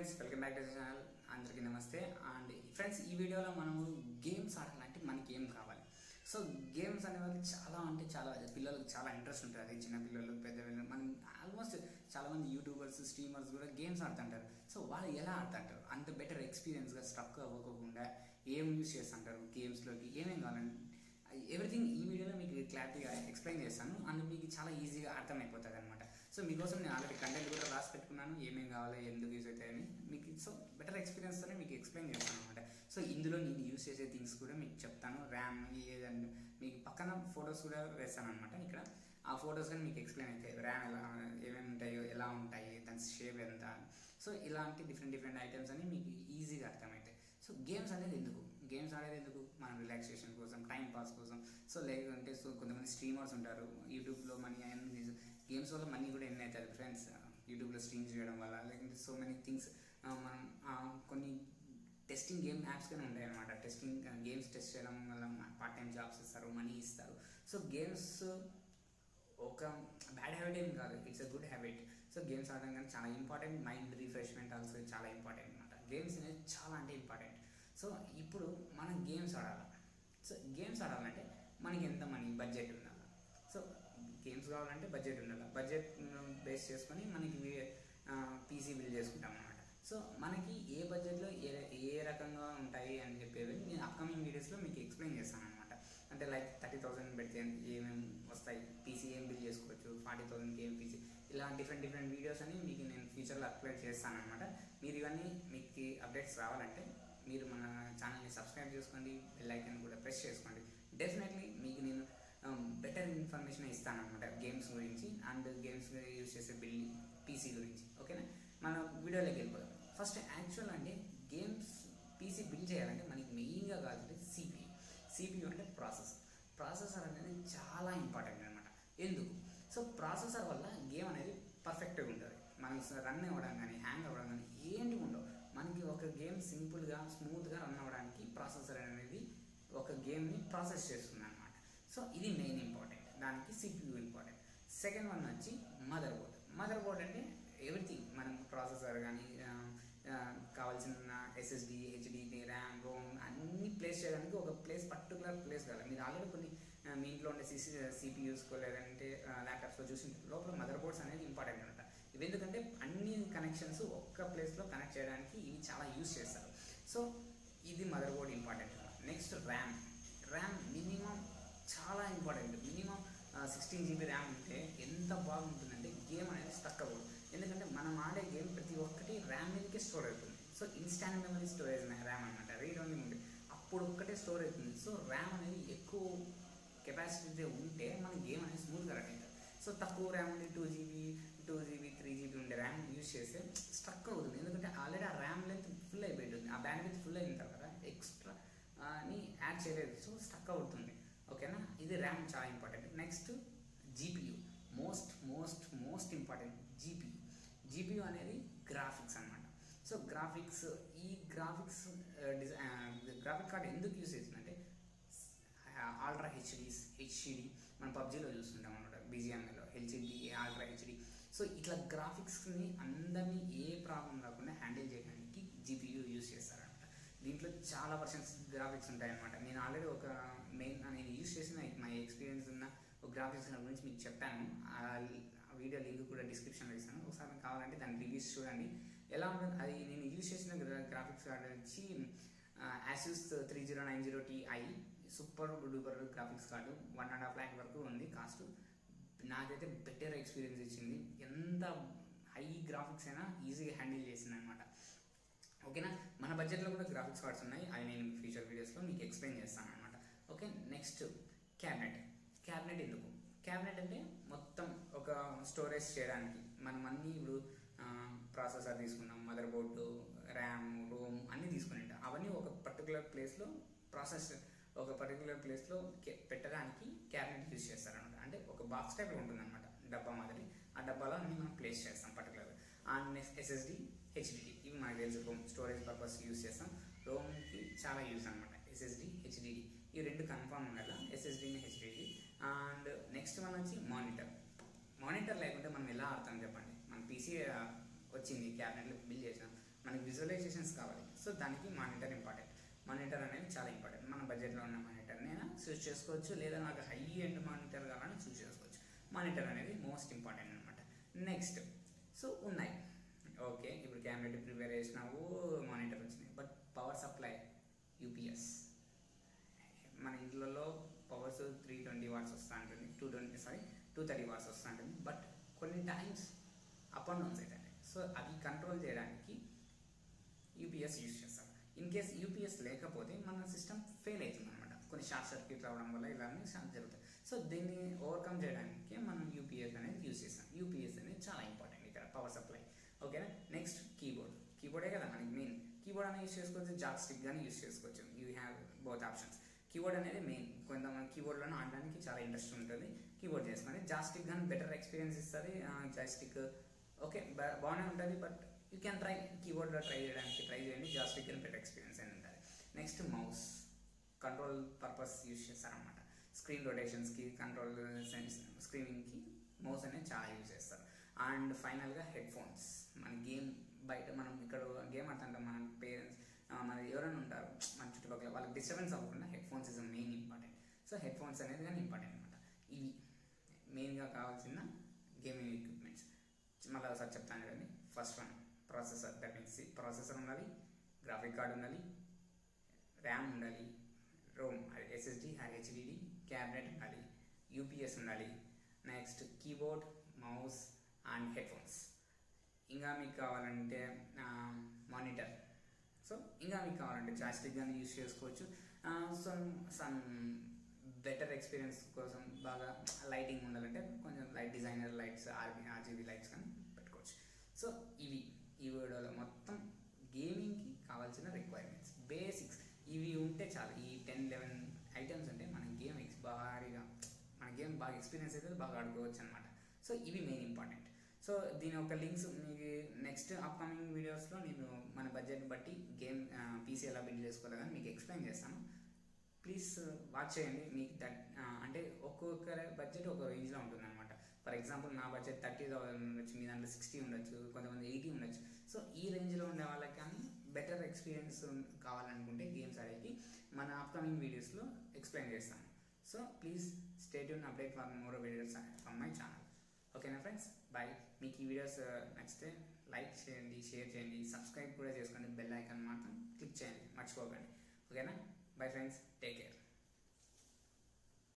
friends welcome back to channel అందరికీ నమస్తే and friends ఈ వీడియోలో మనము గేమ్స్ ఆడాలంటే మనకి ఏం కావాలి సో గేమ్స్ అనేవాళ్ళు చాలా అంటే చాలా పిల్లలకు చాలా ఇంట్రెస్ట్ ఉంటుంది అది చిన్న పిల్లలు పెద్ద పిల్లలు మనం ఆల్మోస్ట్ చాలా మంది యూట్యూబర్స్ స్ట్రీమర్స్ కూడా గేమ్స్ ఆడుతుంటారు సో వాళ్ళు ఎలా ఆడుతుంటారు అంత బెటర్ ఎక్స్పీరియన్స్గా స్ట్రక్ అవ్వకుండా ఏం యూస్ చేస్తుంటారు గేమ్స్లోకి ఏమేం కావాలండి ఎవ్రీథింగ్ ఈ వీడియోలో మీకు క్లారిటీగా ఎక్స్ప్లెయిన్ చేస్తాను అండ్ మీకు చాలా ఈజీగా అర్థమైపోతుంది అనమాట సో మీకోసం నేను ఆల్రెడీ కంటెంట్ కూడా రాసి పెట్టుకున్నాను ఏమేం కావాలో ఎందుకు యూజ్ అవుతాయని మీకు సో బెటర్ ఎక్స్పీరియన్స్తోనే మీకు ఎక్స్ప్లెయిన్ చేస్తాను అనమాట సో ఇందులో నేను యూజ్ చేసే థింగ్స్ కూడా మీకు చెప్తాను ర్యామ్ ఏదంటే మీకు పక్కన ఫొటోస్ కూడా వేస్తాను అనమాట ఇక్కడ ఆ ఫొటోస్ కానీ మీకు ఎక్స్ప్లెయిన్ అవుతాయి ర్యామ్ ఎలా ఏమేమి ఉంటాయో ఎలా ఉంటాయి దాని షేప్ ఎంత సో ఇలాంటి డిఫరెంట్ డిఫరెంట్ ఐటమ్స్ అని మీకు ఈజీగా అర్థమవుతాయి సో గేమ్స్ అనేది ఎందుకు గేమ్స్ ఆడేది ఎందుకు మనం రిలాక్సేషన్ కోసం టైం పాస్ కోసం సో లేకుంటే సో కొంతమంది స్ట్రీమర్స్ ఉంటారు యూట్యూబ్లో మనీ అన్ని గేమ్స్ వల్ల మనీ కూడా ఎన్ని అవుతుంది ఫ్రెండ్స్ యూట్యూబ్లో స్ట్రీమ్ చేయడం వల్ల లేకుంటే సో మెనీ థింగ్స్ మనం ఆ, కొన్ని టెస్టింగ్ గేమ్ యాప్స్ కానీ ఉంటాయి అనమాట టెస్టింగ్ గేమ్స్ టెస్ట్ చేయడం వల్ల పార్ట్ టైం జాబ్స్ ఇస్తారు మనీ ఇస్తారు సో గేమ్స్ ఒక బ్యాడ్ హ్యాబిట్ ఏం కాదు it's a good habit so games ఆడడం కానీ చాలా ఇంపార్టెంట్ మైండ్ రిఫ్రెష్మెంట్ ఆల్సో చాలా ఇంపార్టెంట్ అనమాట గేమ్స్ అనేది చాలా అంటే ఇంపార్టెంట్ సో ఇప్పుడు మనం గేమ్స్ ఆడాలి సో గేమ్స్ ఆడాలంటే మనకి ఎంత మనీ బడ్జెట్ ఉండాలి సో గేమ్స్ కావాలంటే బడ్జెట్ ఉండాలి బడ్జెట్ బేస్ చేసుకొని మనకి పీసీ బిల్డ్ చేసుకుంటాం అనమాట సో మనకి ఏ బడ్జెట్లో ఏ ఏ రకంగా ఉంటాయి అని చెప్పేవి నేను అప్కమింగ్ వీడియోస్లో మీకు ఎక్స్ప్లెయిన్ చేస్తాను అనమాట అంటే లైక్ థర్టీ థౌసండ్ పెడితే ఏమేమి వస్తాయి పీసీ ఏం బిల్ చేసుకోవచ్చు ఫార్టీ థౌసండ్కి ఏం పీసీ ఇలా డిఫరెంట్ డిఫరెంట్ వీడియోస్ అని మీకు నేను ఫ్యూచర్లో అప్లోడ్ చేస్తాను అనమాట మీరు ఇవన్నీ మీకు అప్డేట్స్ రావాలంటే మీరు మన ఛానల్ని సబ్స్క్రైబ్ చేసుకోండి బెల్ ఐకన్ కూడా ప్రెస్ చేసుకోండి డెఫినెట్లీ మీకు నేను బెటర్ ఇన్ఫర్మేషన్ ఇస్తాను అనమాట గేమ్స్ గురించి అండ్ గేమ్స్ యూస్ చేసే బిల్ పీసీ గురించి ఓకేనా మన వీడియోలోకి వెళ్ళిపోదాం ఫస్ట్ యాక్చువల్ అంటే గేమ్స్ పీసీ బిల్డ్ చేయాలంటే మనకి మెయిన్గా కావాలంటే సిపియూ సిపియూ అంటే ప్రాసెసర్ ప్రాసెసర్ అనేది చాలా ఇంపార్టెంట్ అనమాట ఎందుకు సో ప్రాసెసర్ వల్ల గేమ్ అనేది పర్ఫెక్ట్గా ఉంటుంది మనం రన్ అవ్వడం కానీ హ్యాంగ్ అవ్వడం కానీ ఏంటి ఉండవు మనకి ఒక గేమ్ సింపుల్గా స్మూత్గా రన్ అవ్వడానికి ప్రాసెసర్ అనేది ఒక గేమ్ని ప్రాసెస్ చేస్తుంది అనమాట సో ఇది మెయిన్ ఇంపార్టెంట్ దానికి సిపియూ ఇంపార్టెంట్ సెకండ్ వన్ వచ్చి మదర్ బోర్డ్ మదర్ బోర్డ్ అంటే ఎవ్రీథింగ్ మనం ప్రాసెసర్ కానీ కావాల్సిన ఎస్ఎస్డి హెచ్డి ర్యామ్ రోమ్ అన్ని ప్లేస్ చేయడానికి ఒక ప్లేస్ పర్టికులర్ ప్లేస్ కావాలి మీరు ఆల్రెడీ కొన్ని ఆ, మీ ఇంట్లో ఉండే సిసి సిపియూస్కో లేదంటే ల్యాప్టాప్స్లో చూసి లోపల మదర్ బోర్డ్స్ అనేది ఇంపార్టెంట్ అనమాట ఇవి ఎందుకంటే అన్ని కనెక్షన్స్ ఒక్క ప్లేస్లో కనెక్ట్ చేయడానికి ఇవి చాలా యూస్ చేస్తారు సో ఇది motherboard important next RAM RAM minimum చాలా important minimum sixteen GB RAM ఉంటే ఎంత బాగుంటుందంటే గేమ్ అనేది స్టక్ అవ్వదు ఎందుకంటే మనం ఆడే గేమ్ ప్రతి ఒక్కటి ర్యామ్ మీదకే స్టోర్ అవుతుంది so instant memory storage RAM అనమాట రీడ్ ఓన్లీ ఉంటుంది అప్పుడు ఒక్కటే స్టోర్ అవుతుంది సో ర్యామ్ అనేది ఎక్కువ కెపాసిటీ ఉంటే మన గేమ్ అనేది స్మూత్గా రన్ అవుతుంది సో తక్కువ ర్యామ్ ఉండి two GB two GB three GB ఉండే ర్యామ్ యూస్ చేస్తే స్ట్రక్ అవుతుంది ఎందుకంటే ఆల్రెడీ ఆ ర్యామ్ లెంత్ ఫుల్ అయిపోయింది ఆ బ్యాండ్ విత్ ఫుల్ అయిన తర్వాత ఎక్స్ట్రా ని యాడ్ చేయలేదు సో స్టక్ అవుతుంది ఓకేనా ఇది ర్యామ్ చాలా important next GPU most most most important GPU GPU అనేది గ్రాఫిక్స్ అన్నమాట సో గ్రాఫిక్స్ ఈ గ్రాఫిక్స్ గ్రాఫిక్ కార్డ్ ఎందుకు యూస్ చేసిందంటే ఆల్ట్రా హెచ్డీస్ హెచ్డి మనం పబ్జీలో చూస్తుంటాం అనమాట బీజిఎంఏలో హెచ్డి ఆల్ట్రా హెచ్డి సో ఇట్లా గ్రాఫిక్స్ని అందరినీ ఏ ప్రాబ్లం రాకుండా హ్యాండిల్ చేయడానికి జీపీయూ యూస్ చేస్తారనమాట దీంట్లో చాలా పర్సెంట్స్ గ్రాఫిక్స్ ఉంటాయన్నమాట నేను ఆల్రెడీ ఒక మెయిన్ నేను యూస్ చేసిన మై ఎక్స్పీరియన్స్ ఉన్న ఒక గ్రాఫిక్స్ గురించి మీకు చెప్పాను ఆ వీడియో లింక్ కూడా డిస్క్రిప్షన్లో ఇస్తాను ఒకసారి మీకు కావాలంటే దాని రివ్యూస్ చూడండి ఎలా ఉంటుంది అది నేను యూస్ చేసిన గ్రాఫిక్స్ కార్డ్ వచ్చి Asus three zero nine zero Ti super duper graphics card one and half lakh వరకు ఉంది కాస్ట్ నాకైతే బెటర్ ఎక్స్పీరియన్స్ ఇచ్చింది ఎంత హై గ్రాఫిక్స్ అయినా ఈజీగా హ్యాండిల్ చేసింది అనమాట ఓకేనా మన బడ్జెట్లో కూడా గ్రాఫిక్స్ కార్డ్స్ ఉన్నాయి అవి నేను ఫ్యూచర్ వీడియోస్లో మీకు ఎక్స్ప్లెయిన్ చేస్తాను అనమాట ఓకే నెక్స్ట్ క్యాబినెట్ క్యాబినెట్ ఎందుకు క్యాబినెట్ అంటే మొత్తం ఒక స్టోరేజ్ చేయడానికి మనం అన్ని ఇప్పుడు ప్రాసెసర్ తీసుకున్నాం మదర్ బోర్డు ర్యామ్ రోమ్ అన్నీ తీసుకుని ఉంటాం అవన్నీ ఒక పర్టికులర్ ప్లేస్లో ప్రాసెస్ ఒక పర్టికులర్ ప్లేస్లో పెట్టడానికి క్యాబినెట్ యూజ్ చేస్తారనమాట అంటే ఒక బాక్స్ టైప్లో ఉంటుంది అనమాట డబ్బా మాదిరి ఆ డబ్బాలో అన్ని మనం ప్లేస్ చేస్తాం పర్టికులర్ అండ్ ఎస్ఎస్డి హెచ్డిడి ఇవి మనకు తెలుసు రోమ్ స్టోరేజ్ పర్పస్ యూజ్ చేస్తాం రోమ్కి చాలా యూజ్ అనమాట ఎస్ఎస్డి హెచ్డిడి ఈ రెండు కన్ఫర్మ్ ఉండాలి ఎస్ఎస్డిని హెచ్డిడి అండ్ నెక్స్ట్ వన్ వచ్చి మానిటర్ మానిటర్ లేకుంటే మనం ఎలా ఆడతాం చెప్పండి మన పీసీ వచ్చింది క్యాబినెట్లో బిల్ చేసాం మనకి విజువలైజేషన్స్ కావాలి సో దానికి మానిటర్ ఇంపార్టెంట్ మానిటర్ అనేది చాలా ఇంపార్టెంట్ మన బడ్జెట్లో ఉన్న మానిటర్ని అయినా చూస్ చేసుకోవచ్చు లేదా నాకు హై ఎండ్ మానిటర్ కావాలని చూస్ చేసుకోవచ్చు మానిటర్ అనేది మోస్ట్ ఇంపార్టెంట్ అనమాట నెక్స్ట్ సో ఉన్నాయి ఓకే ఇప్పుడు క్యామెరా ప్రిపేర్ చేసినావు మానిటర్ వచ్చినాయి బట్ పవర్ సప్లై యూపీఎస్ మన ఇంట్లో పవర్స్ త్రీ ట్వంటీ వాట్స్ వస్తూ ఉంటుంది two twenty sorry two thirty watts వస్తూ ఉంటుంది బట్ కొన్ని టైమ్స్ అప్ అండ్ డౌన్స్ అవుతాయి సో అవి కంట్రోల్ చేయడానికి యూపీఎస్ యూస్ చేస్తారు ఇన్ కేస్ యూపీఎస్ లేకపోతే మన సిస్టమ్ ఫెయిల్ అవుతుంది అనమాట కొన్ని షార్ట్ సర్క్యూట్ రావడం వల్ల ఇలానే షార్ట్ జరుగుతాయి సో దీన్ని ఓవర్కమ్ చేయడానికి మనం యూపీఎస్ అనేది యూస్ చేస్తాం యూపీఎస్ అనేది చాలా ఇంపార్టెంట్ ఇక్కడ పవర్ సప్లై ఓకేనా నెక్స్ట్ కీబోర్డ్ కీబోర్డే కదా మనకి మెయిన్ కీబోర్డ్ అనేది యూస్ చేసుకోవచ్చు జాక్ స్టిక్ కానీ యూస్ చేసుకోవచ్చు you have both options keyboard అనేది మెయిన్ కొంతమంది కీబోర్డ్లోనే ఆడడానికి చాలా ఇంట్రెస్ట్ ఉంటుంది కీబోర్డ్ చేసుకొని జాస్టిక్ కానీ బెటర్ ఎక్స్పీరియన్స్ ఇస్తుంది జాస్టిక్ ఓకే బాగానే ఉంటుంది బట్ యూ క్యాన్ ట్రై కీబోర్డ్లో ట్రై చేయడానికి ట్రై చేయండి జాస్టిక్ అని బెటర్ ఎక్స్పీరియన్స్ అని ఉంటుంది next mouse control purpose use చేస్తారనమాట స్క్రీన్ రొటేషన్స్కి కంట్రోల్ స్క్రీనింగ్కి మౌస్ అనేది చాలా యూజ్ చేస్తారు అండ్ ఫైనల్గా హెడ్ ఫోన్స్ మన గేమ్ బయట మనం ఇక్కడ గేమ్ ఆడుతుంటాం మన పేరెంట్స్ మన ఎవరైనా ఉంటారు మన చుట్టుపక్కల వాళ్ళకి డిస్టర్బెన్స్ అవ్వకుండా headphones is main important so headphones అనేది కానీ ఇంపార్టెంట్ అనమాట ఇవి మెయిన్గా కావాల్సిన గేమింగ్ ఎక్విప్మెంట్స్ మళ్ళీ ఒకసారి చెప్తాను కదండి first one processor that means processor ఉండాలి గ్రాఫిక్ కార్డ్ ఉండాలి ర్యామ్ ఉండాలి రోమ్ ఎస్ఎస్డి హెచ్డిడి క్యాబినెట్ ఉండాలి యూపీఎస్ ఉండాలి next keyboard mouse and headphones ఇంకా మీకు కావాలంటే మానిటర్ సో ఇంకా మీకు కావాలంటే జాస్టిక్ కానీ యూస్ చేసుకోవచ్చు సమ్ సమ్ బెటర్ ఎక్స్పీరియన్స్ కోసం బాగా లైటింగ్ ఉండాలంటే కొంచెం light designer lights RB RGB lights కానీ పెట్టుకోవచ్చు సో ఇవి ఈ వీడియోలో మొత్తం గేమింగ్కి కావాల్సిన రిక్వైర్మెంట్స్ బేసిక్స్ ఇవి ఉంటే చాలు ఈ టెన్ లెవెన్ ఐటమ్స్ ఉంటే మన గేమ్ భారీగా మన గేమ్ బాగా ఎక్స్పీరియన్స్ అయితే బాగా ఆడుకోవచ్చు అనమాట సో ఇవి మెయిన్ ఇంపార్టెంట్ సో దీని ఒక లింక్స్ మీకు నెక్స్ట్ అప్కమింగ్ వీడియోస్లో నేను మన బడ్జెట్ బట్టి గేమ్ పీసీ ఎలా బిల్డ్ చేసుకోవాలని మీకు ఎక్స్ప్లెయిన్ చేస్తాను ప్లీజ్ వాచ్ చేయండి మీకు దట్ అంటే ఒక్కొక్కరి బడ్జెట్ ఒక రేంజ్లో ఉంటుంది అనమాట ఫర్ ఎగ్జాంపుల్ నా బడ్జెట్ థర్టీ థౌసండ్ ఉండొచ్చు మీ దాంట్లో సిక్స్టీ ఉండొచ్చు కొంతమంది ఎయిటీ ఉండొచ్చు సో ఈ రేంజ్లో ఉండే వాళ్ళకి కానీ బెటర్ ఎక్స్పీరియన్స్ కావాలనుకుంటే గేమ్స్ ఆడేకి మన అప్కమింగ్ వీడియోస్లో ఎక్స్ప్లెయిన్ చేస్తాను సో ప్లీజ్ స్టేట్ యూన్ update for more videos from my channel ఓకేనా ఫ్రెండ్స్ బాయ్ మీకు ఈ వీడియోస్ నచ్చితే లైక్ చేయండి షేర్ చేయండి సబ్స్క్రైబ్ కూడా చేసుకోండి బెల్ ఐకాన్ మాత్రం క్లిక్ చేయండి మర్చిపోకండి ఓకేనా బై ఫ్రెండ్స్ టేక్ కేర్